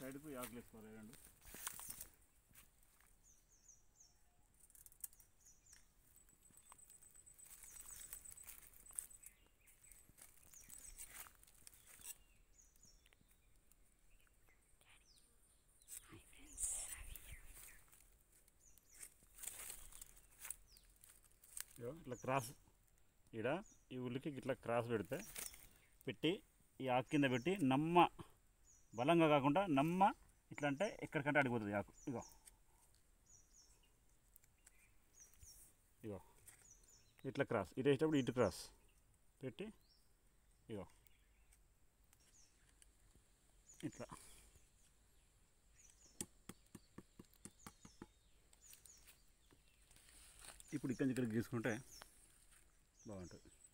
సైడ్కు ఆకులు వేసుకోవాలి రెండు ఇగో ఇట్లా క్రాస్ ఈడ ఈ ఉల్లికి ఇట్లా క్రాస్ పెడితే పెట్టి ఈ ఆకు కింద పెట్టి నమ్మ బలంగా కాకుండా నమ్మ ఇట్లా అంటే ఎక్కడికంటే అడిగిపోతుంది ఆకు ఇగో ఇగో ఇట్లా క్రాస్ ఇటు వేసేటప్పుడు ఇటు క్రాస్ పెట్టి ఇగో ఇట్లా ఇప్పుడు ఇక్కడి నుంచి ఇక్కడికి గీసుకుంటే బాగుంటుంది